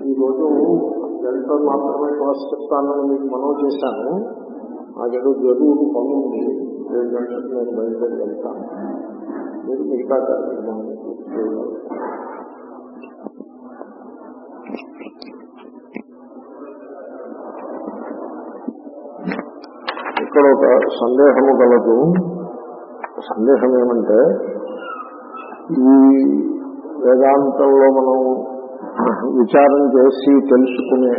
ఈరోజు గంటలు మాత్రమే క్లాస్ చెప్తానని మీకు మనవి చేశాను నాకేదో జరువు పని ఉంది ఏడు గంటలకు నేను బయలుదేరి వెళ్తాను మీరు మిగతా కార్యక్రమాన్ని పూర్తి చేయగలరు ఇక్కడ ఒక సందేహము గలదు సందేహం ఏమంటే ఈ వేదాంతంలో మనం విచారం చేసి తెలుసుకునే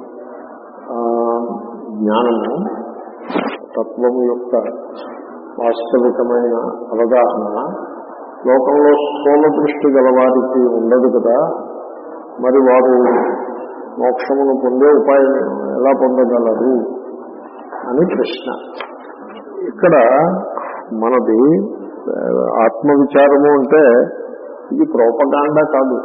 ఆ, జ్ఞానము తత్వము యొక్క వాస్తవికమైన అవగాహన లోకంలో స్థూల దృష్టి గలవారికి ఉండదు కదా మరి వారు మోక్షమును పొందే ఉపాయం ఎలా పొందగలరు అని ప్రశ్న ఇక్కడ మనది ఆ, ఆత్మవిచారము అంటే ఇది ప్రోపగాండా కాదు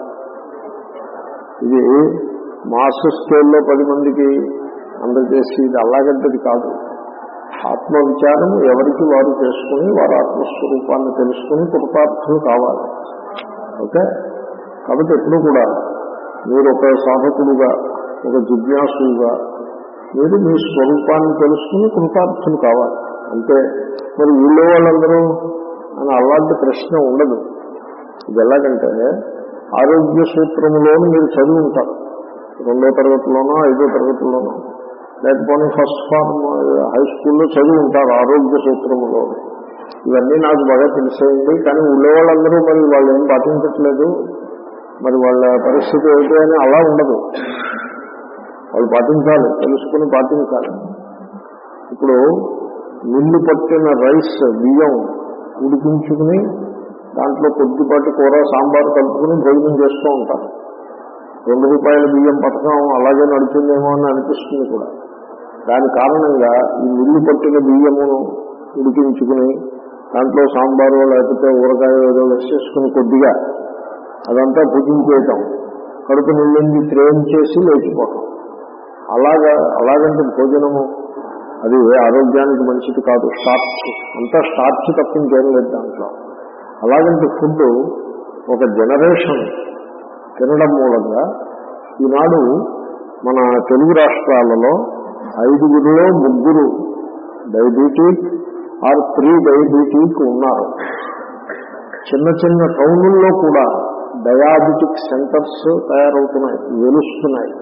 ఇది మాస్ స్కేల్లో పది మందికి అందజేసి ఇది అలాగంటది కాదు ఆత్మవిచారము ఎవరికి వారు చేసుకుని వారు ఆత్మస్వరూపాన్ని తెలుసుకుని కృతార్థులు కావాలి ఓకే కాబట్టి ఎప్పుడు కూడా మీరు ఒక సాధకుడుగా ఒక జిజ్ఞాసుగా మీరు మీ స్వరూపాన్ని తెలుసుకుని కృతార్థులు కావాలి అంటే మరి వీళ్ళో వాళ్ళందరూ అని అలాంటి ప్రశ్న ఉండదు ఇది ఎలాగంటే ఆరోగ్య సూత్రములోను మీరు చదివి ఉంటారు రెండో తరగతిలోనో ఐదో తరగతిలోనో లేకపోతే ఫస్ట్ ఫార్మ్ హై స్కూల్లో చదివి ఉంటారు ఆరోగ్య సూత్రములో ఇవన్నీ నాకు బాగా తెలిసేయండి కానీ ఊళ్ళో వాళ్ళందరూ మరి వాళ్ళు ఏం పాటించట్లేదు మరి వాళ్ళ పరిస్థితి ఏమిటి అని అలా ఉండదు వాళ్ళు పాటించాలి తెలుసుకుని పాటించాలి ఇప్పుడు మిల్లు పట్టిన రైస్ బియ్యం ఉడికించుకుని దాంట్లో కొద్దిపాటి కూర సాంబార్ కలుపుకుని భోజనం చేస్తూ ఉంటారు రెండు రూపాయల బియ్యం పథకం అలాగే నడుచుందేమో అని అనిపిస్తుంది కూడా దాని కారణంగా ఈ మిల్లు పట్టిన బియ్యమును ఉడికించుకుని దాంట్లో సాంబారు లేకపోతే ఊరగాయ ఏదో వేసేసుకుని కొద్దిగా అదంతా భుజించేయటం కడుపు నిండింది త్రేం చేసి లేచిపోవటం అలాగా అలాగంటే భోజనము అది ఆరోగ్యానికి మంచిది కాదు స్టార్చ్ అంతా స్టార్చ్ తప్పించేం లేదు దాంట్లో అలాగంటే ఫుడ్ ఒక జనరేషన్ తినడం మూలంగా ఈనాడు మన తెలుగు రాష్ట్రాలలో ఐదుగురిలో ముగ్గురు డయాబెటిక్ ఆర్ ప్రీ డయాబెటిక్ ఉన్నారు చిన్న చిన్న టౌన్లలో కూడా డయాబెటిక్ సెంటర్స్ తయారవుతున్నాయి వెలుస్తున్నాయి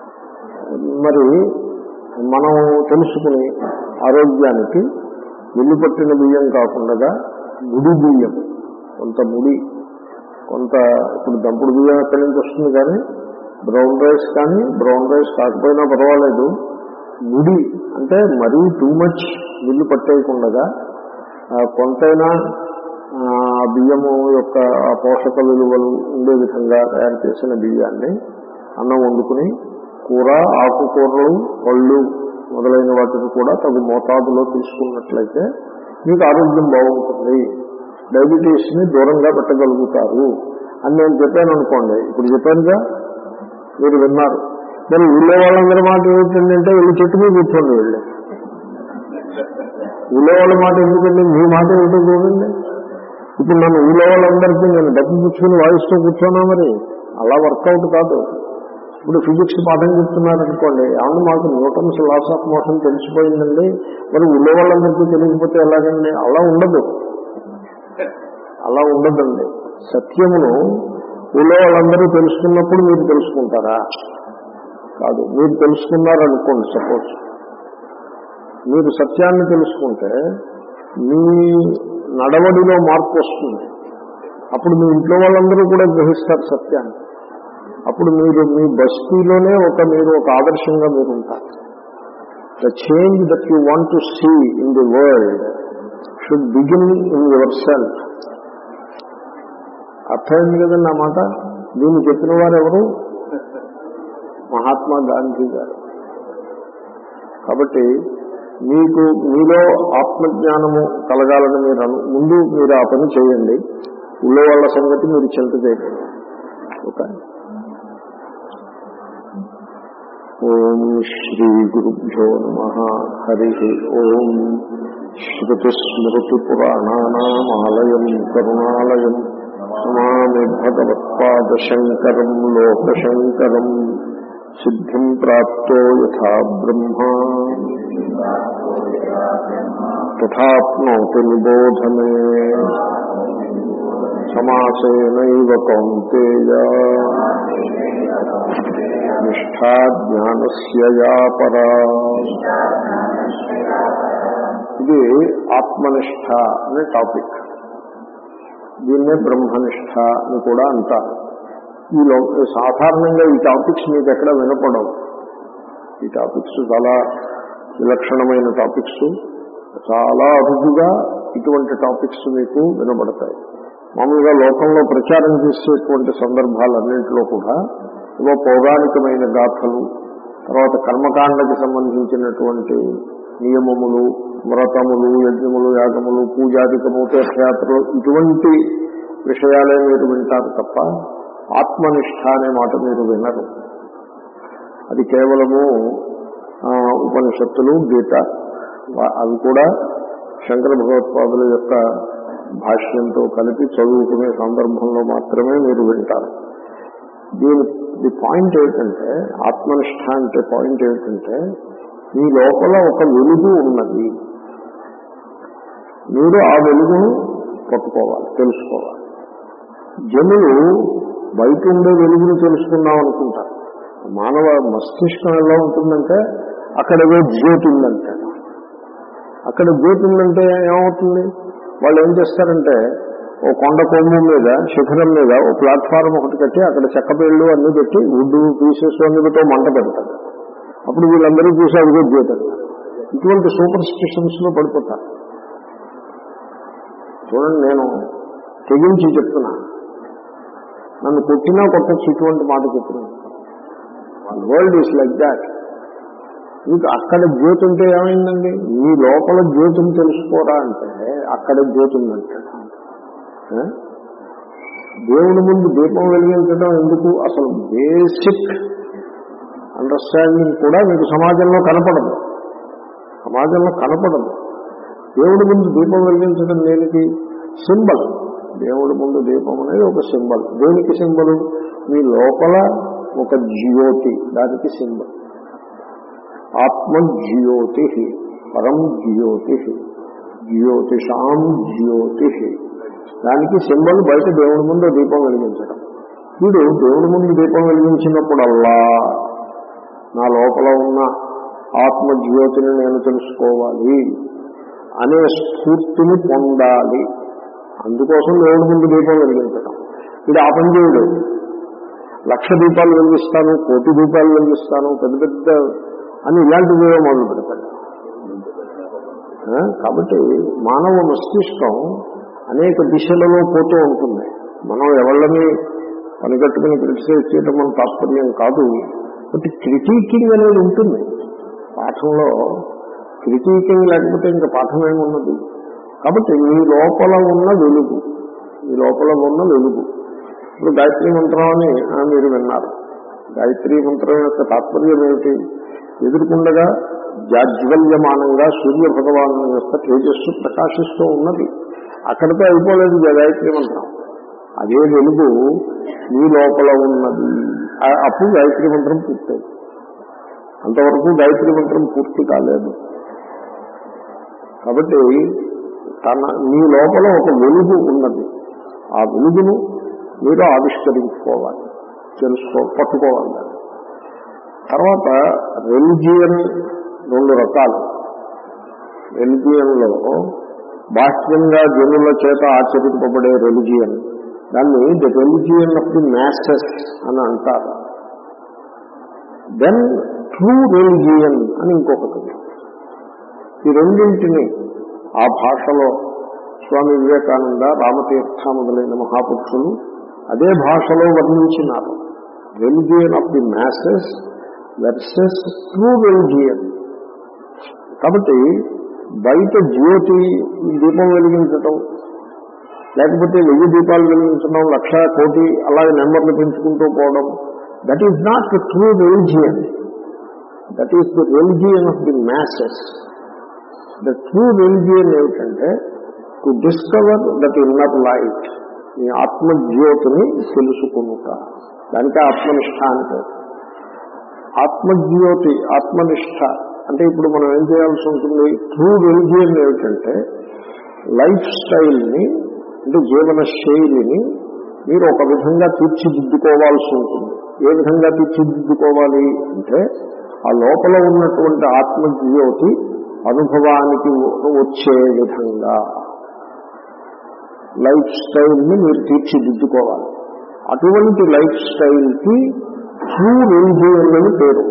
మరి మనం తెలుసుకుని ఆరోగ్యానికి మిల్లు పట్టిన బియ్యం కాకుండా ముడి బియ్యం కొంత ముడి కొంత ఇప్పుడు దంపుడు బియ్యం ఎక్కడి నుంచి వస్తుంది కానీ బ్రౌన్ రైస్ కానీ బ్రౌన్ రైస్ కాకపోయినా పర్వాలేదు ముడి అంటే మరీ టూ మచ్ మిల్లు పట్టేయకుండా కొంతైనా ఆ, బియ్యము యొక్క ఆ పోషక విలువలు ఉండే విధంగా తయారు చేసిన బియ్యాన్ని అన్నం వండుకుని కూర ఆకుకూరలు పళ్ళు మొదలైన వాటిని కూడా తగు మోతాదులో తీసుకున్నట్లయితే మీకు ఆరోగ్యం బాగుంటుంది డయాబెటీస్ ని దూరంగా పెట్టగలుగుతారు అని నేను చెప్పాను అనుకోండి ఇప్పుడు చెప్పానుగా మీరు విన్నారు మరి ఊళ్ళో వాళ్ళందరి మాట ఏమిటంటే వీళ్ళు చెట్టు మీద కూర్చోండి వీళ్ళు ఊళ్ళో వాళ్ళ మాట ఎందుకండి మీ మాట ఏమిటో చూడండి ఇప్పుడు నన్ను ఊళ్ళో వాళ్ళందరికీ నేను డబ్బు పుచ్చుకుని వాయిస్తూ కూర్చోనా మరి అలా వర్కౌట్ కాదు ఇప్పుడు ఫిజిక్స్ పాఠం చెప్తున్నారనుకోండి అవును మాకు న్యూటన్స్ లాస్ ఆఫ్ మోషన్ తెలిసిపోయిందండి మరి ఊళ్ళో వాళ్ళందరికీ తెలియకపోతే ఎలాగండి అలా ఉండదు అలా ఉండదండి సత్యమును ఊళ్ళో వాళ్ళందరూ తెలుసుకున్నప్పుడు మీరు తెలుసుకుంటారా కాదు మీరు తెలుసుకున్నారనుకోండి సపోజ్ మీరు సత్యాన్ని తెలుసుకుంటే మీ నడవడిలో మార్పు వస్తుంది అప్పుడు మీ ఇంట్లో వాళ్ళందరూ కూడా గ్రహిస్తారు సత్యాన్ని అప్పుడు మీరు మీ బస్తీలోనే ఒక మీరు ఒక ఆదర్శంగా మీరు ఉంటారు the change that you want to see in the world should begin in yourself అర్థమైంది కదండి ఆ మాట దీన్ని చెప్పిన వారు ఎవరు మహాత్మా గాంధీ గారు కాబట్టి మీకు మీలో ఆత్మజ్ఞానము కలగాలని మీరు అను ముందు మీరు ఆ పని చేయండి ఊళ్ళో వాళ్ళ సంగతి మీరు చింత చేయండి ఓకే ఓం శ్రీ గురుభ్యో నమ హరి ఓం శ్రుతిస్మృతిపురాణానామాలయం కరుణాలయం నమామి భగవత్పాదశంకరం లోకశంకరం సిద్ధిం ప్రాప్తో యథా బ్రహ్మ తథాప్నోతి నిబోధమే సమాసేనైవ కౌంతేయ నిష్ఠా జ్ఞానస్య యా పరా ఇది ఆత్మనిష్ట అనే టాపిక్ దీన్నే బ్రహ్మనిష్ట అని కూడా అంటారు ఈ లో సాధారణంగా ఈ టాపిక్స్ మీకు ఎక్కడ వినపడవు ఈ టాపిక్స్ చాలా విలక్షణమైన టాపిక్స్ చాలా అరుదుగా ఇటువంటి టాపిక్స్ మీకు వినబడతాయి మామూలుగా లోకంలో ప్రచారం చేసేటువంటి సందర్భాలన్నింటిలో కూడా ఏవో పౌరాణికమైన గాథలు తర్వాత కర్మకాండకి సంబంధించినటువంటి నియమములు వ్రతములు యజ్ఞములు యాగములు పూజాధికము తీర్థయాత్రలు ఇటువంటి విషయాలే మీరు వింటారు తప్ప ఆత్మనిష్ట అనే మాట మీరు వినరు అది కేవలము ఆ, ఉపనిషత్తులు గీత వా- అవి కూడా శంకర భగవత్పాదుల యొక్క భాష్యంతో కలిపి చదువుకునే సందర్భంలో మాత్రమే మీరు వింటారు దీని ది పాయింట్ ఏంటంటే ఆత్మనిష్ట అంటే పాయింట్ ఏంటంటే మీ లోపల ఒక వెలుగు ఉన్నది మీరు ఆ వెలుగును పట్టుకోవాలి తెలుసుకోవాలి జనులు బయట ఉండే వెలుగును తెలుసుకుందాం అనుకుంటారు మానవ మస్తిష్కం ఎలా ఉంటుందంటే అక్కడ ఏదో జ్యోతి ఉందంటాడు అక్కడ జ్యోతి ఉందంటే ఏమవుతుంది వాళ్ళు ఏం చేస్తారంటే ఓ కొండ కొమ్ము మీద శిఖరం మీద ఓ ప్లాట్ఫారం ఒకటి కట్టి అక్కడ చెక్కపేళ్ళు అన్ని పెట్టి వుడ్ పీసెస్ అన్ని పెట్టి ఓ మంట పెడతారు అప్పుడు వీళ్ళందరూ చూసి అదిగో జ్యోతి అంటారు. ఇటువంటి సూపర్ స్టిషన్స్ లో పడిపోతారు చూడండి నేను తెగించి చెప్తున్నా నన్ను కొట్టినా కొట్టచ్చు ఇటువంటి మాట చెప్తున్నాను వరల్డ్ ఈస్ లైక్ దాట్ మీకు అక్కడ జ్యోతి ఉంటే ఏమైందండి మీ లోపల జ్యోతిని తెలుసుకోరా అంటే అక్కడ జ్యోతి ఉందంటాడు ఆ? దేవుని ముందు దీపం వెలిగించడం ఎందుకు అసలు బేసిక్ అండర్స్టాండింగ్ కూడా మీకు సమాజంలో కనపడదు సమాజంలో కనపడదు దేవుడి ముందు దీపం వెలిగించడం దేనికి సింబల్ దేవుడి ముందు దీపం అనేది ఒక సింబల్ దేనికి సింబల్ మీ లోపల ఒక జ్యోతి దానికి సింబల్ ఆత్మ జ్యోతి పరం జ్యోతి జ్యోతిషాం జ్యోతి దానికి సింబల్ బయట దేవుడి ముందు దీపం వెలిగించడం వీడు దేవుడి ముందు దీపం వెలిగించినప్పుడల్లా నా లోపల ఉన్న ఆత్మ జ్యోతిని నేను తెలుసుకోవాలి అనే స్ఫూర్తిని పొందాలి అందుకోసం దేవుడి ముందు దీపం వెలిగించడం వీడు ఆ పని చేయడు లక్ష దీపాలు వెలిగిస్తాను కోటి దీపాలు వెలిగిస్తాను పెద్ద పెద్ద అని ఇలాంటివి ఏవో మొదలు పెడతాడు ఆ, కాబట్టి మానవ మస్తిష్కం అనేక దిశలలో పోతూ ఉంటుంది మనం ఎవళ్ళని పనిగట్టుకుని క్రిటిసైజ్ చేయడం మన తాత్పర్యం కాదు బట్ క్రిటికింగ్ అనేది ఉంటుంది పాఠంలో క్రిటికింగ్ లేకపోతే ఇంకా పాఠం ఏమున్నది కాబట్టి మీ లోపల ఉన్న వెలుగు మీ లోపల ఉన్న వెలుగు ఇప్పుడు గాయత్రి మంత్రం అని ఆ, మీరు విన్నారు గాయత్రి మంత్రం యొక్క తాత్పర్యం ఏమిటి ఎదుర్కొండగా జాజ్వల్యమానంగా సూర్య భగవాను యొక్క తేజస్సు ప్రకాశిస్తూ ఉన్నది అక్కడితో అయిపోలేదు ఈ గాయత్రి మంత్రం అదే వెలుగు మీ లోపల ఉన్నది ఆ- అప్పుడు గాయత్రి మంత్రం పూర్తయింది అంతవరకు గాయత్రి మంత్రం పూర్తి కాలేదు కాబట్టి తన మీ లోపల ఒక వెలుగు ఉన్నది ఆ వెలుగును మీరు ఆవిష్కరించుకోవాలి తెలుసుకో పట్టుకోవాలి దాన్ని. తర్వాత రెలిజియన్ రెండు రకాలు రెలిజియన్లో బాహ్యంగా జనుల చేత ఆచరింపబడే రెలిజియన్ దాన్ని the religion of the masses అని అంటారు దెన్ ట్రూ రెలిజియన్ అని ఇంకొకటి ఉంది. ఈ రెండింటిని ఆ భాషలో స్వామి వివేకానంద రామతీర్థ మొదలైన మహాపురుషులు అదే భాషలో వర్ణించినారు religion of the masses versus true religion కాబట్టి బయట జ్యోతి దీపం వెలిగించటం లేకపోతే వెయ్యి దీపాలు వెలిగించడం లక్ష కోటి అలాగే నెంబర్లు పెంచుకుంటూ పోవడం that is not true religion that is the religion of the masses the true religion ఏమిటంటే to discover that inner light ఈ ఆత్మజ్యోతిని తెలుసుకునుట దానికి ఆత్మనిష్ట అంటే ఆత్మజ్యోతి ఆత్మనిష్ట అంటే ఇప్పుడు మనం ఏం చేయాల్సి ఉంటుంది ట్రూ రిలిజియన్ ఏమిటంటే లైఫ్ స్టైల్ని అంటే జీవన శైలిని మీరు ఒక విధంగా తీర్చిదిద్దుకోవాల్సి ఉంటుంది ఏ విధంగా తీర్చిదిద్దుకోవాలి అంటే ఆ లోపల ఉన్నటువంటి ఆత్మజ్యోతి అనుభవానికి వచ్చే విధంగా లైఫ్ స్టైల్ని మీరు తీర్చిదిద్దుకోవాలి అటువంటి లైఫ్ స్టైల్కి ట్రూ రిలిజియన్ అని పేరు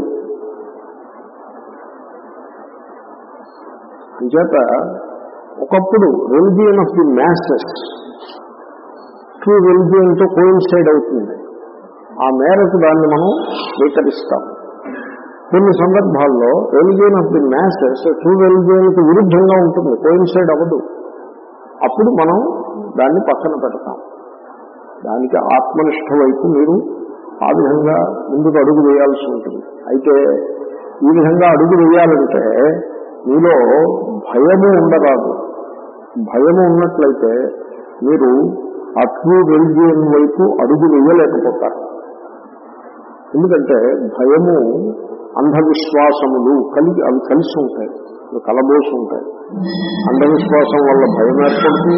అంచేత ఒకప్పుడు religion of the masses true రిలిజియన్తో కోయిన్సైడ్ అవుతుంది ఆ మేరకు దాన్ని మనం స్వీకరిస్తాం కొన్ని సందర్భాల్లో religion of the masses true రిలిజియన్కి విరుద్ధంగా ఉంటుంది కోయిన్సైడ్ అవ్వదు అప్పుడు మనం దాన్ని పక్కన పెడతాం దానికి ఆత్మనిష్ట వైపు మీరు ఆ విధంగా ముందుకు అడుగు వేయాల్సి ఉంటుంది అయితే ఈ విధంగా అడుగు వేయాలంటే మీలో భయము ఉండరాదు భయము ఉన్నట్లయితే మీరు ఆ ట్రూ రిలిజియన్ వైపు అడుగు వేయలేకపోతారు ఎందుకంటే భయము అంధవిశ్వాసములు కలిగి అవి కలిసి ఉంటాయి అవి కలబోసి ఉంటాయి అంధవిశ్వాసం వల్ల భయం ఏర్పడుతుంది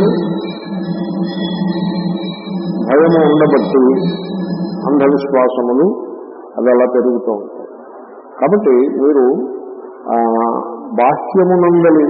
భయము ఉండబట్టి అంధవిశ్వాసములు అవి అలా పెరుగుతూ ఉంటాయి కాబట్టి మీరు ఆ, బాహ్యమునందలి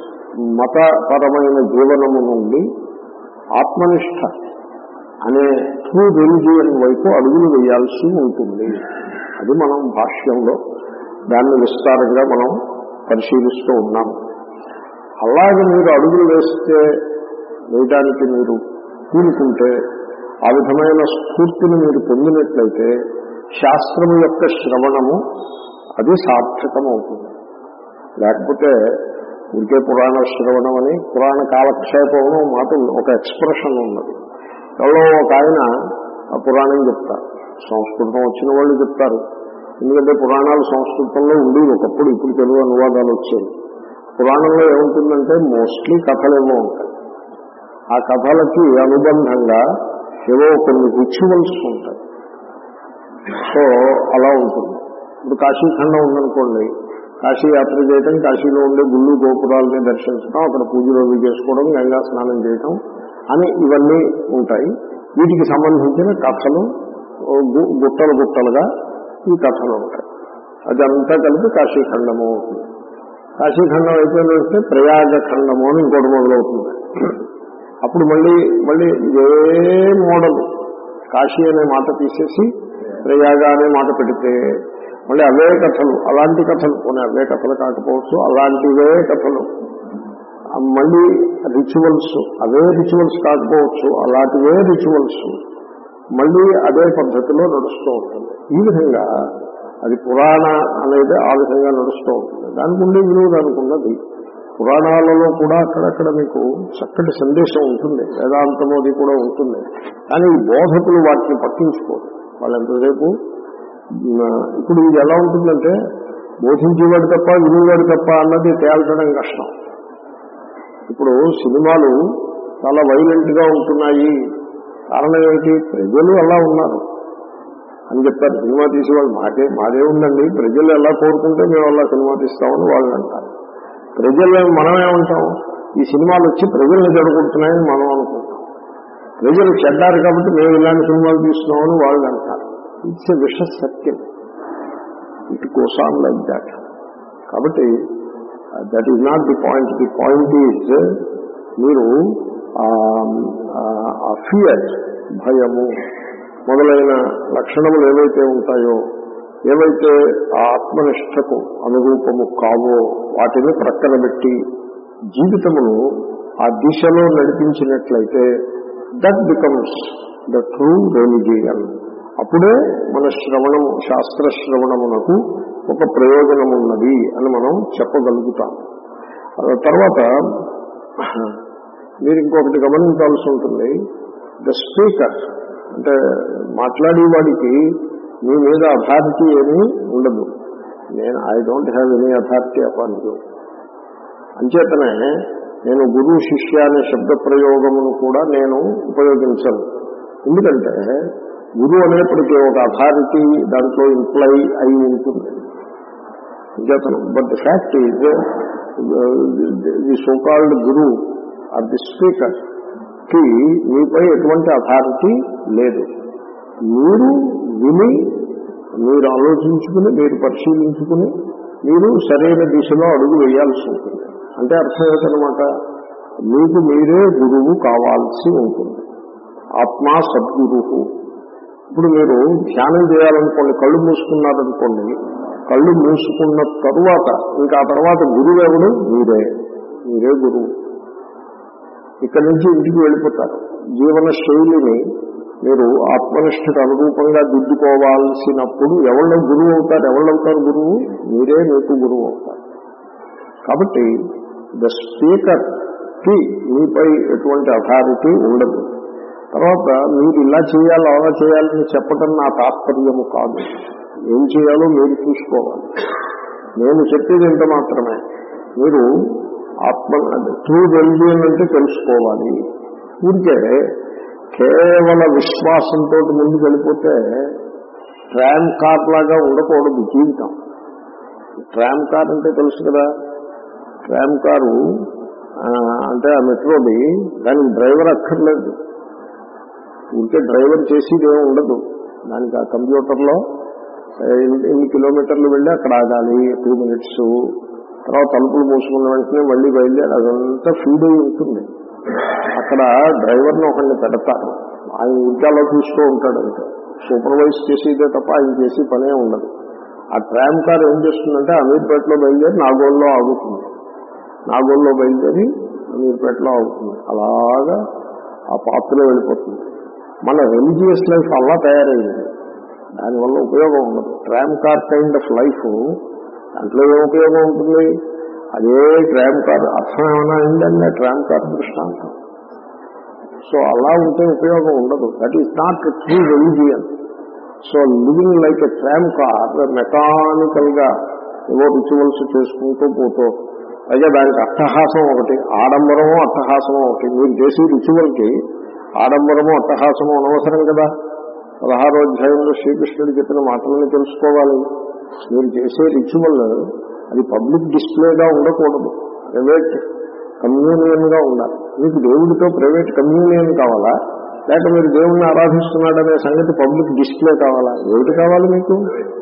మతపరమైన జీవనము నుండి ఆత్మనిష్ట అనే ట్రూ రిలిజియన్ వైపు అడుగులు వేయాల్సి ఉంటుంది అది మనం భాష్యంలో దాన్ని విస్తారంగా మనం పరిశీలిస్తూ ఉన్నాం అలాగే మీరు అడుగులు వేస్తే వేయడానికి మీరు కూలుకుంటే ఆ విధమైన స్ఫూర్తిని మీరు పొందినట్లయితే శాస్త్రము యొక్క శ్రవణము అది సార్థకమవుతుంది లేకపోతే ఇంకే పురాణ శ్రవణం అని పురాణ కాలక్షేపం అని మాట ఉంది. ఒక ఎక్స్ప్రెషన్ ఉన్నది ఎవరో ఒక ఆయన ఆ పురాణం చెప్తారు సంస్కృతం వచ్చిన వాళ్ళు చెప్తారు ఎందుకంటే పురాణాలు సంస్కృతంలో ఉండేవి ఒకప్పుడు ఇప్పుడు తెలుగు అనువాదాలు వచ్చాయి పురాణంలో ఏముంటుందంటే మోస్ట్లీ కథలేమో ఉంటాయి ఆ కథలకి అనుబంధంగా ఏవో కొన్ని రిచువల్స్ ఉంటాయి సో అలా ఉంటుంది ఇప్పుడు కాశీఖండం ఉందనుకోండి కాశీ యాత్ర చేయటం కాశీలో ఉండే గుళ్ళు గోపురాలని దర్శించడం అక్కడ పూజలు అవి చేసుకోవడం గంగా స్నానం చేయటం అని ఇవన్నీ ఉంటాయి వీటికి సంబంధించిన కథలు ఓ గు- గుట్టలు గుట్టలుగా ఈ కథలు ఉంటాయి అదంతా కలిపి కాశీఖండము అవుతుంది కాశీఖండం అయిపోయిన వెంటనే ప్రయాగ ఖండము అని ఇంకోటి మొదలవుతుంది అప్పుడు మళ్ళీ మళ్ళీ ఇదే మోడల్ కాశీ అనే మాట తీసేసి ప్రయాగ అనే మాట పెడితే మళ్ళీ అవే కథలు అలాంటి కథలు కొన్ని అవే కథలు కాకపోవచ్చు అలాంటివే కథలు ఆ మళ్ళీ రిచువల్స్ అవే రిచువల్స్ కాకపోవచ్చు అలాంటివే రిచువల్స్ మళ్ళీ అదే పద్ధతిలో నడుస్తూ ఉంటుంది ఈ విధంగా అది పురాణ అనేది ఆ విధంగా నడుస్తూ ఉంటుంది దానికి ఉండే విలువ దానికి ఉన్నది పురాణాలలో కూడా అక్కడక్కడ మీకు చక్కటి సందేశం ఉంటుంది వేదాంతము అది కూడా ఉంటుంది కానీ ఈ బోధకులు వాటిని పట్టించుకోరు వాళ్ళు ఎంతసేపు మ్, ఇప్పుడు ఇది ఎలా ఉంటుందంటే బోధించేవాడు తప్ప వినేవాడు తప్ప అన్నది తేల్చడం కష్టం ఇప్పుడు సినిమాలు చాలా వైలెంట్ గా ఉంటున్నాయి కారణం ఏమిటి ప్రజలు అలా ఉన్నారు అని చెప్పారు సినిమా తీసేవాళ్ళు మాకే మాదే ఉందండి ప్రజలు ఎలా కోరుకుంటే మేము అలా సినిమా తీస్తామని వాళ్ళు అంటారు ప్రజలు మనమేమంటాం ఈ సినిమాలు వచ్చి ప్రజల్ని జరుగుతున్నాయని మనం అనుకుంటాం ప్రజలు చెడ్డారు కాబట్టి మేము ఇలాంటి సినిమాలు తీస్తున్నామని వాళ్ళు అంటారు ఇట్స్ ఎ విష సత్యం it goes on like that కాబట్టి that is not the point the point is మీరు ఆ ఫియర్ భయము మొదలైన లక్షణములు ఏవైతే ఉంటాయో ఏవైతే ఆ ఆత్మనిష్టకు అనురూపము కావో వాటిని ప్రక్కన పెట్టి జీవితమును ఆ దిశలో నడిపించినట్లయితే that becomes the true religion అప్పుడే మన శ్రవణము శాస్త్ర శ్రవణమునకు ఒక ప్రయోజనం ఉన్నది అని మనం చెప్పగలుగుతాం ఆ తర్వాత మీరు ఇంకొకటి గమనించాల్సి ఉంటుంది ద స్పీకర్ అంటే మాట్లాడేవాడికి మీ మీద అథారిటీ ఏమీ ఉండదు నేను I don't have any authority upon you అంచేతనే నేను గురు శిష్య అనే శబ్ద ప్రయోగమును కూడా నేను ఉపయోగించను ఎందుకంటే గురువు అనేప్పటికీ ఒక అథారిటీ దాంట్లో ఇంప్లై అయి ఉంటుంది చేతను but the fact is the so called guru are the speaker కి మీపై ఎటువంటి అథారిటీ లేదు మీరు విని మీరు ఆలోచించుకుని మీరు పరిశీలించుకుని మీరు సరైన దిశలో అడుగు వేయాల్సి ఉంటుంది అంటే అర్థం ఏంటనమాట మీకు మీరే గురువు కావాల్సి ఉంటుంది ఆత్మా సద్గురు ఇప్పుడు మీరు ధ్యానం చేయాలనుకోండి కళ్ళు మూసుకున్నారనుకోండి కళ్ళు మూసుకున్న తరువాత ఇంకా ఆ తర్వాత గురువు ఎవడు మీరే మీరే గురువు ఇక్కడి నుంచి ఇంటికి వెళ్ళిపోతారు జీవన శైలిని మీరు ఆత్మనిష్ఠకు అనురూపంగా దిద్దుకోవాల్సినప్పుడు ఎవళ్ళ గురువు అవుతారు ఎవళ్ళవుతారు గురువు మీరే మీకు గురువు అవుతారు కాబట్టి ద స్పీకర్ కి మీపై ఎటువంటి అథారిటీ ఉండదు తర్వాత మీరు ఇలా చేయాలి అలా చేయాలని చెప్పటం నా తాత్పర్యము కాదు ఏం చేయాలో మీరు చూసుకోవాలి నేను చెప్పేది ఇంత మాత్రమే మీరు ఆత్మ ట్రూ రెలిజియన్ అంటే తెలుసుకోవాలి ఊరికే కేవల విశ్వాసంతో ముందుకు వెళ్ళిపోతే ట్రామ్ కార్ లాగా ఉండకూడదు జీవితం ట్రామ్ కార్ అంటే తెలుసు కదా ట్రామ్ కారు ఆ, అంటే ఆ మెట్రోది దానికి డ్రైవర్ అక్కర్లేదు ఉంటే డ్రైవర్ చేసేది ఏమి ఉండదు దానికి ఆ కంప్యూటర్లో ఆ, ఇన్ని- ఇన్ని కిలోమీటర్లు వెళ్ళి అక్కడ ఆగాలి టూ మినిట్స్ తర్వాత తలుపులు మూసుకున్న వెంటనే మళ్ళీ బయలుదేరి అదంతా ఫీడ్ అయి ఉంటుంది అక్కడ డ్రైవర్ని ఒకరిని పెడతారు ఆయన ఉద్యాలో చూస్తూ ఉంటాడు అంటే సూపర్వైజ్ చేసేదే తప్ప ఆయన చేసే పనే ఉండదు ఆ ట్రామ్ కార్ ఏం చేస్తుందంటే అమీర్పేటలో బయలుదేరి నాగోల్లో ఆగుతుంది నాగోల్లో బయలుదేరి అమీర్పేటలో ఆగుతుంది అలాగా ఆ పాత్రలో వెళ్ళిపోతుంది మన రిలీజియస్ లైఫ్ అలా తయారైంది దానివల్ల ఉపయోగం ఉండదు tram car kind of life దాంట్లో ఏం ఉపయోగం ఉంటుంది అదే ట్రామ్ కార్ అర్థం ఏమైనా అయిందండి ఆ ట్రామ్ కార్ దృష్టాంతం సో అలా ఉంటే ఉపయోగం ఉండదు that is not true religion so living like a tram car mechanical గా ఏవో రిచువల్స్ చేసుకుంటూ పోతూ పైగా దానికి అట్టహాసం ఒకటి ఆడంబరము అట్టహాసము ఒకటి మీరు చేసే రిచువల్కి ఆడంబరము అట్టహాసము అనవసరం కదా పదహారో అధ్యాయంలో శ్రీకృష్ణుడు చెప్పిన మాటలను తెలుసుకోవాలి మీరు చేసే రిచువల్ అది పబ్లిక్ డిస్ప్లేగా ఉండకూడదు ప్రైవేట్ కమ్యూనియన్ గా ఉండాలి మీకు దేవుడితో ప్రైవేట్ కమ్యూనియన్ కావాలా లేక మీరు దేవుణ్ణి ఆరాధిస్తున్నాడనే సంగతి పబ్లిక్ డిస్ప్లే కావాలా ఏమిటి కావాలి మీకు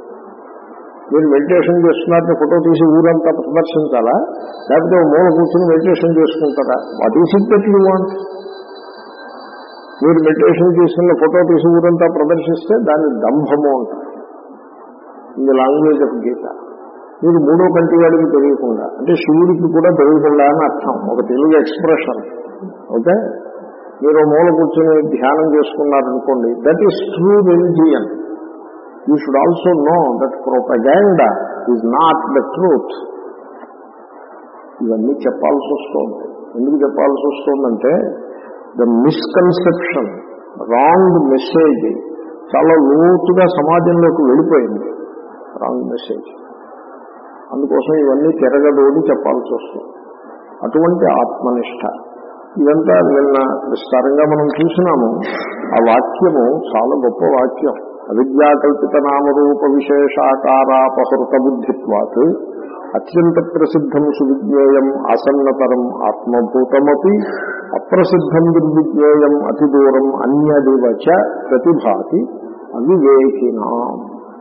మీరు మెడిటేషన్ చేస్తున్నారని ఫోటో తీసి ఊరంతా ప్రదర్శించాలా లేకపోతే ఓ మూల కూర్చొని మెడిటేషన్ చేసుకుంటారా what is it that you want మీరు మెడిటేషన్ చేసిన ఫోటో తీసి ఊరంతా ప్రదర్శిస్తే దాన్ని దంభము అంటారు in the language of Gita మీరు మూడో కంటి వాడికి తెలియకుండా అంటే శివుడికి కూడా తెలియకుండా అని అర్థం ఒక తెలుగు ఎక్స్ప్రెషన్ ఓకే మీరు ఓ మూల కూర్చొని ధ్యానం చేసుకున్నారనుకోండి that is true religion you should also know that propaganda is not the truth ఇవన్నీ చెప్పాల్సి వస్తుంది ఎందుకు చెప్పాల్సి వస్తుందంటే ద మిస్కన్సెప్షన్ రాంగ్ మెసేజ్ చాలా లోతుగా సమాజంలోకి వెళ్ళిపోయింది రాంగ్ మెసేజ్ అందుకోసం ఇవన్నీ తిరగదోడి చెప్పాల్సి వస్తుంది అటువంటి ఆత్మనిష్ట ఇదంతా నిన్న విస్తారంగా మనం చూసినాము ఆ వాక్యము చాలా గొప్ప వాక్యం అవిద్యాకల్పిత నామరూప విశేషాకారాపహృత బుద్ధిత్వాత్ అత్యంత ప్రసిద్ధం సువిజ్ఞేయం ఆసన్నతరం ఆత్మభూతమపి అప్రసిద్ధం దుర్విజ్ఞేయం అతి దూరం అన్యదివచ ప్రతిభాతి అవివేకినాం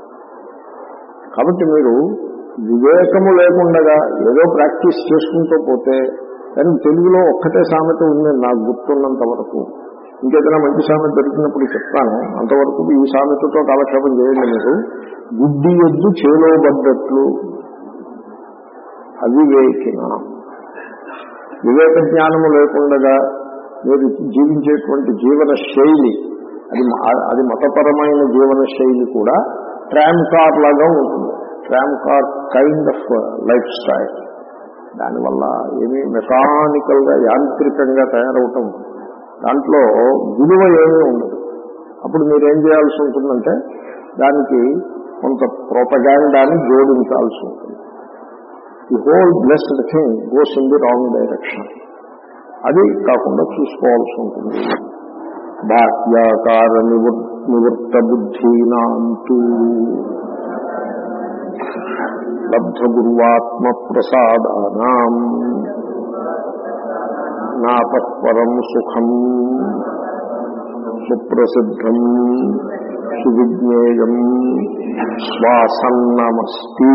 కాబట్టి మీరు వివేకము లేకుండగా ఏదో ప్రాక్టీస్ చేసుకుంటూ పోతే కానీ తెలుగులో ఒక్కటే సామెత ఉంది నాకు గుర్తున్నంత వరకు ఇంకేదైనా మంచి సామెత దొరికినప్పుడు చెప్తాను అంతవరకు ఈ సామెతతో కాలక్షేపం చేయండి మీరు గుడ్డి ఎద్దు చేలోబడ్డట్లు అవివేకిన వివేక జ్ఞానము లేకుండగా మీరు జీవించేటువంటి జీవన శైలి అది మ- అది మతపరమైన జీవన శైలి కూడా ట్రామ్ కార్ లాగా ఉంటుంది tram car kind of lifestyle దానివల్ల ఏమీ మెకానికల్ గా యాంత్రికంగా తయారవటం దాంట్లో విలువ ఏమీ ఉండదు అప్పుడు మీరేం చేయాల్సి ఉంటుందంటే దానికి కొంత ప్రోపగాండాన్ని జోడించాల్సి ఉంటుంది the whole blessed thing goes in the wrong direction అది కాకుండా చూసుకోవాల్సి ఉంటుంది బాహ్యాకార నివృ నివృత్త బుద్ధీనాంతు లబ్ధ గురువాత్మ ప్రసాదానాం నాతఃపరం సుఖం సుప్రసిద్ధం సువిజ్ఞేయం శ్వాసన్నమస్తి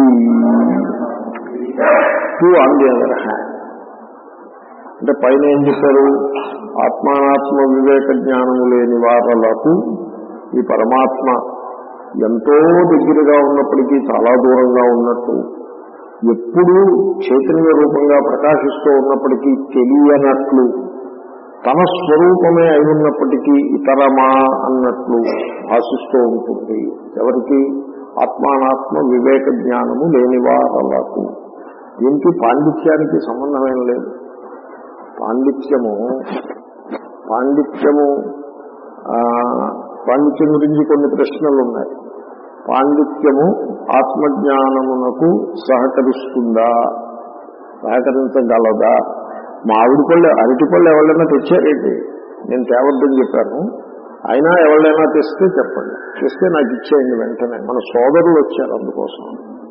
టూ ఆన్ ది అదర్ హ్యాండ్ అంటే పైన ఏం చెప్పారు ఆత్మానాత్మ వివేక జ్ఞానము లేని వారలకు ఈ పరమాత్మ ఎంతో దగ్గరగా ఉన్నప్పటికీ చాలా దూరంగా ఉన్నట్టు ఎప్పుడూ చైతన్య రూపంగా ప్రకాశిస్తూ ఉన్నప్పటికీ తెలియనట్లు తన స్వరూపమే అయి ఉన్నప్పటికీ ఇతరమా అన్నట్లు భాషిస్తూ ఉంటుంది ఎవరికి ఆత్మానాత్మ వివేక జ్ఞానము లేని వారలకు దీనికి పాండిత్యానికి సంబంధమేం లేదు పాండిత్యము పాండిత్యము ఆ, పాండిత్యం గురించి కొన్ని ప్రశ్నలు ఉన్నాయి పాండిత్యము ఆత్మజ్ఞానమునకు సహకరిస్తుందా సహకరించగలదా మామిడి పళ్ళు అరటి పళ్ళు ఎవరైనా తెచ్చారేంటి నేను తేవద్దని చెప్పాను అయినా ఎవరైనా తెస్తే చెప్పండి తెస్తే నాకు ఇచ్చేయండి వెంటనే మన సోదరులు వచ్చారు అందుకోసం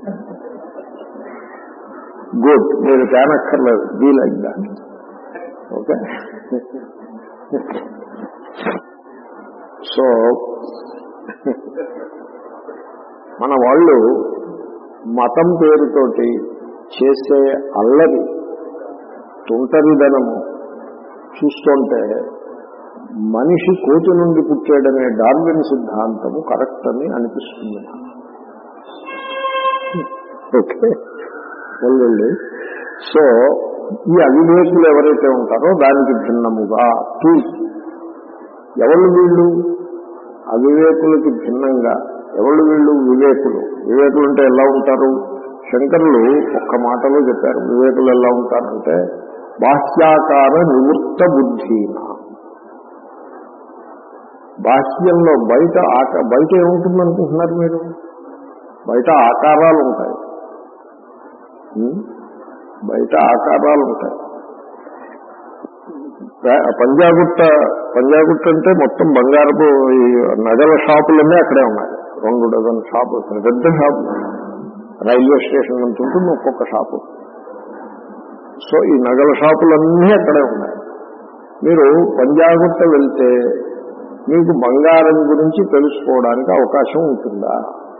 గుడ్ మీరు తేనక్కర్లేదు be like that okay so మన వాళ్ళు మతం పేరుతోటి చేసే అల్లరి తుంటరిదనము చూస్తుంటే మనిషి కోతి నుండి పుట్టాడనే డార్విన్ సిద్ధాంతము కరెక్ట్ అని అనిపిస్తుంది నాకు. ఓకే వెళ్ళండి సో ఈ అవివేకులు ఎవరైతే ఉంటారో దానికి భిన్నముగా టూ ఎవరు వీళ్ళు అవివేకులకి భిన్నంగా ఎవరు వీళ్ళు వివేకులు వివేకులు అంటే ఎలా ఉంటారు శంకరులు ఒక్క మాటలో చెప్పారు వివేకులు ఎలా ఉంటారంటే బాహ్యాకార నివృత్త బుద్ధిన బాహ్యంలో బయట ఆక బయట ఏముంటుంది అనుకుంటున్నారు మీరు బయట ఆకారాలు ఉంటాయి ఉం? బయట ఆకారాలు ఉంటాయి ప- పంజాగుట్ట పంజాగుట్ట అంటే మొత్తం బంగారపు ఈ నగల షాపులన్నీ అక్కడే ఉన్నాయి రెండు డజన్ షాపులు పెద్ద షాపు రైల్వే స్టేషన్ నుంచి ఉంటుంది ఒక్కొక్క షాపు సో ఈ నగల షాపులన్నీ అక్కడే ఉన్నాయి మీరు పంజాగుట్ట వెళ్తే మీకు బంగారం గురించి తెలుసుకోవడానికి అవకాశం ఉంటుందా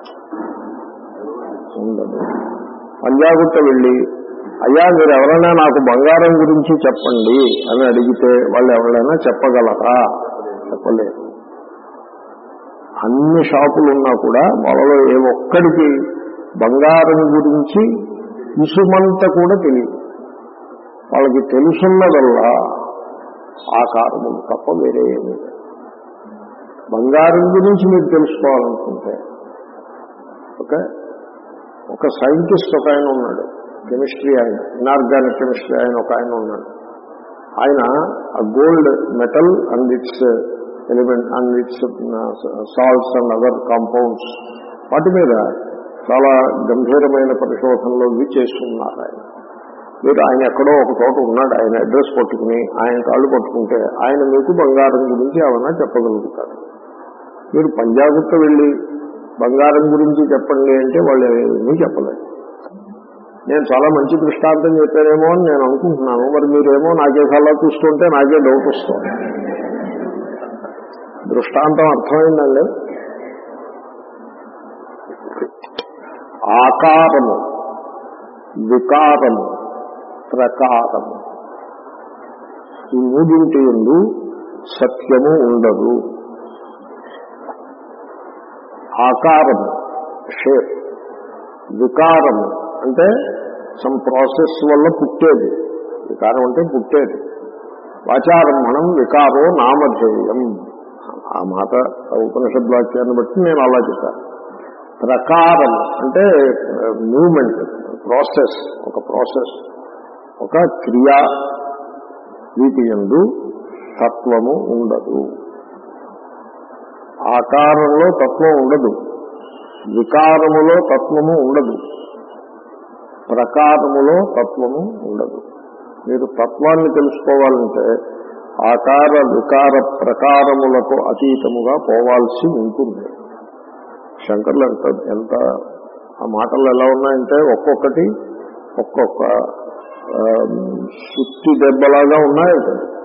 ఉండదు పంజాగుట్ట వెళ్ళి అయ్యా మీరు ఎవరైనా నాకు బంగారం గురించి చెప్పండి అని అడిగితే వాళ్ళు ఎవరైనా చెప్పగలరా చెప్పలేరు అన్ని షాపులు ఉన్నా కూడా వాళ్ళలో ఏ ఒక్కడికి బంగారం గురించి ఇసుమంత కూడా తెలియదు వాళ్ళకి తెలుసున్నదల్లా ఆకారములు తప్ప వేరే ఏమీ లేదు బంగారం గురించి మీరు తెలుసుకోవాలనుకుంటే ఓకే ఒక సైంటిస్ట్ ఒక ఆయన ఉన్నాడు కెమిస్ట్రీ ఆయన ఇనార్గానిక్ కెమిస్ట్రీ ఆయన ఒక ఆయన ఉన్నాడు ఆయన ఆ gold metal and its element and its salts and other compounds వాటి మీద చాలా గంభీరమైన పరిశోధనలు ఇవి చేస్తున్నారు ఆయన మీరు ఆయన ఎక్కడో ఒక చోట ఉన్నాడు ఆయన అడ్రస్ పట్టుకుని ఆయన కాళ్ళు పట్టుకుంటే ఆయన మీకు బంగారం గురించి ఏమన్నా చెప్పగలుగుతారు మీరు పంజాబుకు వెళ్ళి బంగారం గురించి చెప్పండి అంటే వాళ్ళు ఏమీ చెప్పలేదు నేను చాలా మంచి దృష్టాంతం చెప్పానేమో అని నేను అనుకుంటున్నాను మరి మీరేమో నాకే సలహా చూస్తుంటే నాకే డౌట్ వస్తుంది దృష్టాంతం అర్థమైందండి ఆకారము వికారము ప్రకారము ఈ మూడింటి ఎందు సత్యము ఉండదు ఆకారము షేప్ వికారము అంటే సమ్ ప్రాసెస్ వల్ల పుట్టేది వికారం అంటే పుట్టేది వాచారంభణం వికారో నామధేయం ఆ మాట ఉపనిషద్ వాక్యాన్ని బట్టి నేను అలా చెప్పాను ప్రకారం అంటే మూమెంట్ ప్రాసెస్ ఒక ప్రాసెస్ ఒక క్రియా వీటి ఎందు తత్వము ఉండదు ఆకారంలో తత్వం ఉండదు వికారములో తత్వము ఉండదు ప్రకారములో తత్వము ఉండదు మీరు తత్వాన్ని తెలుసుకోవాలంటే ఆకార వికార ప్రకారములకు అతీతముగా పోవాల్సి ఉంటుంది శంకర్లు ఎంత ఎంత ఆ మాటలు ఎలా ఉన్నాయంటే ఒక్కొక్కటి ఒక్కొక్క ఆ, సుత్తి దెబ్బలాగా ఉన్నాయి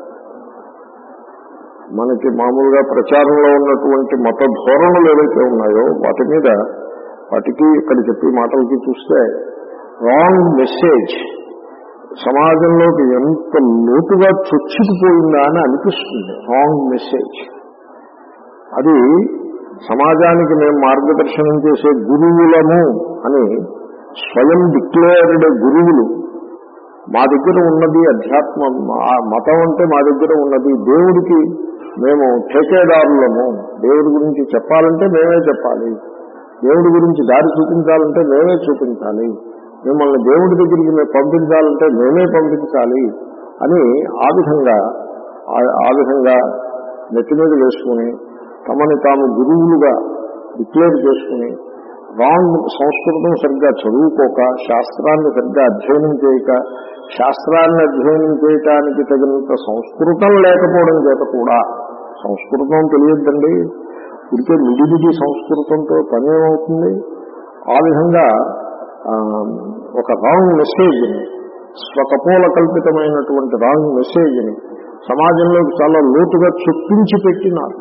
మనకి మామూలుగా ప్రచారంలో ఉన్నటువంటి మత ధోరణులు ఏవైతే ఉన్నాయో వాటి మీద వాటికి ఇక్కడ చెప్పి మాటలకి చూస్తే రాంగ్ మెసేజ్ సమాజంలోకి ఎంత లోతుగా చొచ్చుకుపోయిందా అని అనిపిస్తుంది రాంగ్ మెసేజ్ అది సమాజానికి మేము మార్గదర్శనం చేసే గురువులము అని స్వయం డిక్లేర్డ్ గురువులు మా దగ్గర ఉన్నది అధ్యాత్మం ఆ మతం అంటే మా దగ్గర ఉన్నది దేవుడికి మేము ఠేకేదారులము దేవుడి గురించి చెప్పాలంటే మేమే చెప్పాలి దేవుడి గురించి దారి చూపించాలంటే మేమే చూపించాలి మిమ్మల్ని దేవుడి దగ్గరికి మేము పంపించాలంటే మేమే పంపించాలి అని ఆ విధంగా ఆ- ఆ విధంగా నెత్తి మీద వేసుకుని తమని తాము గురువులుగా డిక్లేర్ చేసుకుని రాంగ్ సంస్కృతం సరిగ్గా చదువుకోక శాస్త్రాన్ని సరిగ్గా అధ్యయనం చేయక శాస్త్రాన్ని అధ్యయనం చేయటానికి తగినంత సంస్కృతం లేకపోవడం చేత కూడా సంస్కృతం తెలియద్దండి ఇదికే మిడిమిడి సంస్కృతంతో పని ఏమవుతుంది ఆ విధంగా ఆ, ఒక రాంగ్ మెసేజ్ని స్వకపోల కల్పితమైనటువంటి రాంగ్ మెసేజ్ని సమాజంలోకి చాలా లోతుగా చొప్పించి పెట్టినారు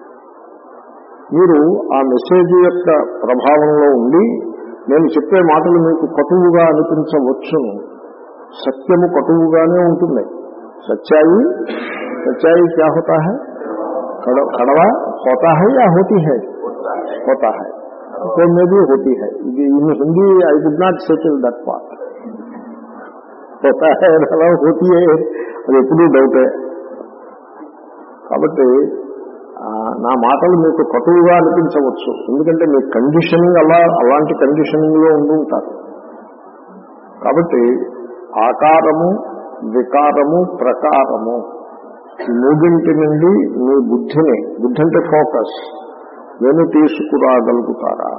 మీరు ఆ మెసేజ్ యొక్క ప్రభావంలో ఉండి నేను చెప్పే మాటలు మీకు కటువుగా అనిపించవచ్చును సత్యము కటువుగానే ఉంటుంది సత్యాయి సత్యాయి క్యా హోతా హై కడ- కడవా హోతా హై యా హోతీ హై హోతా హై तो में भी होती है ये in Hindi I would not settle that part होता है అలా होती है అది ఎప్పుడూ డౌటే కాబట్టి ఆ, నా మాటలు మీకు కటువుగా అనిపించవచ్చు ఎందుకంటే మీ కండిషనింగ్ అలా అలాంటి కండిషనింగ్ లో ఉండి ఉంటారు కాబట్టి ఆకారము వికారము ప్రకారము ఈ మూడింటి నుండి మీ బుద్ధిని బుద్ధి అంటే ఫోకస్ వెను తీసుకురాగలుగుతారా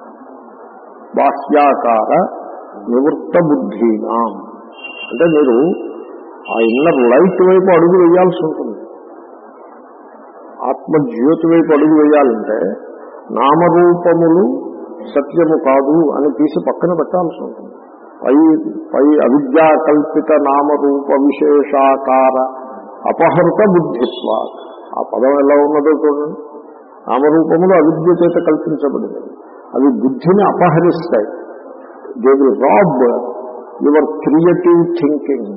బాహ్యాకార నివృత్త బుద్ధినా అంటే మీరు ఆ ఇన్నర్ లైట్ వైపు అడుగు వేయాల్సి ఉంటుంది ఆత్మజ్యోతి వైపు అడుగు వేయాలంటే నామరూపములు సత్యము కాదు అని తీసి పక్కన పెట్టాల్సి ఉంటుంది పై పై అవిద్యా కల్పిత నామరూప విశేషాకార అపహృత బుద్ధిత్వ ఆ పదం ఎలా ఉన్నదో చూడండి నామరూపములు అవిద్య చేత కల్పించబడింది అవి బుద్ధిని అపహరిస్తాయి they will rob your creative thinking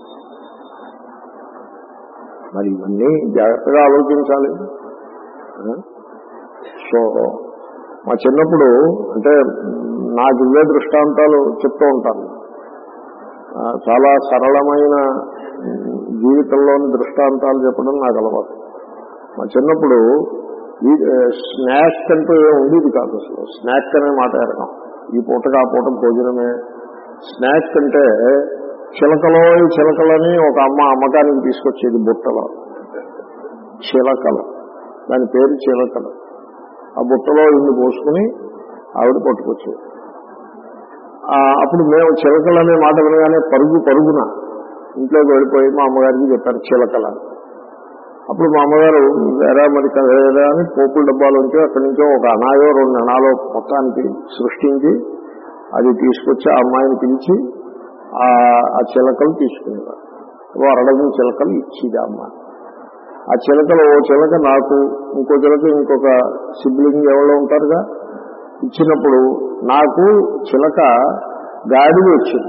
మరి ఇవన్నీ జాగ్రత్తగా ఆలోచించాలి ఆ? సో మా చిన్నప్పుడు అంటే నాకు ఇవే దృష్టాంతాలు చెప్తూ ఉంటాను ఆ, చాలా సరళమైన ఉమ్, జీవితంలోని దృష్టాంతాలు చెప్పడం నాకు అలవాటు మా చిన్నప్పుడు ఈ స్నాక్ అంటూ ఏం ఉండేది కాదు అసలు స్నాక్ అనే మాట ఎరగం ఈ పూటకు ఆ పూట భోజనమే స్నాక్ అంటే చిలకలో ఈ చిలకలని ఒక అమ్మ అమ్మకానికి తీసుకొచ్చేది బుట్టలో చిలకలు దాని పేరు చిలకలు ఆ బుట్టలో ఇన్ని పోసుకుని ఆవిడ పట్టుకొచ్చేది ఆ, అప్పుడు మేము చిలకలు అనే మాట వినగానే పరుగు పరుగున ఇంట్లోకి వెళ్ళిపోయి మా అమ్మగారికి చెప్పారు చిలకల అని. అప్పుడు మా అమ్మగారు వేరే మరి కదా అని పోపుల డబ్బాలోంచి అక్కడి నుంచో ఒక అనాయో రెండు అనాలో మొత్తానికి సృష్టించి అది తీసుకొచ్చి ఆ అమ్మాయిని పిలిచి ఆ ఆ చిలకలు తీసుకునేవారు ఓ అరడజన్ చిలకలు ఇచ్చేది ఆ అమ్మాయి ఆ చిలకలు ఓ చిలక నాకు ఇంకో చిలక ఇంకొక సిబ్లింగ్ ఎవరో ఉంటారుగా ఇచ్చినప్పుడు నాకు చిలక గాడిది వచ్చింది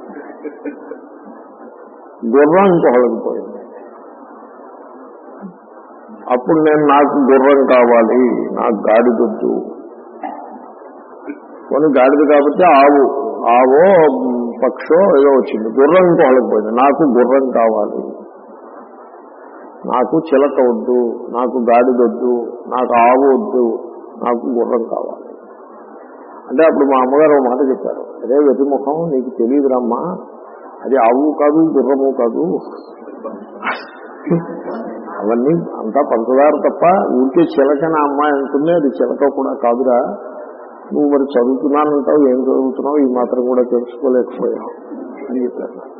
గుర్రం ఇంకొకళ్ళకి పోయింది అప్పుడు నేను నాకు గుర్రం కావాలి నాకు గాడిదొద్దు కొన్ని గాడిద కాబట్టి ఆవు ఆవో మ్, పక్షో ఏదో వచ్చింది గుర్రం ఇంకొకళ్ళకి పోయింది నాకు గుర్రం కావాలి నాకు చిలక వద్దు నాకు గాడిదొద్దు నాకు ఆవు వద్దు నాకు గుర్రం కావాలి అంటే అప్పుడు మా అమ్మగారు ఒక మాట చెప్పారు అదే వెతిముఖం నీకు తెలియదురమ్మా అది ఆవు కాదు గుర్రము కాదు అవన్నీ అంతా పంచదార తప్ప ఊరికే చిలక నా అమ్మాయి అంటుంది అది చిలక కూడా కాదురా నువ్వు మరి చదువుతున్నానంటావు ఏం చదువుతున్నావు ఈ మాత్రం కూడా తెలుసుకోలేకపోయావు అని చెప్పారు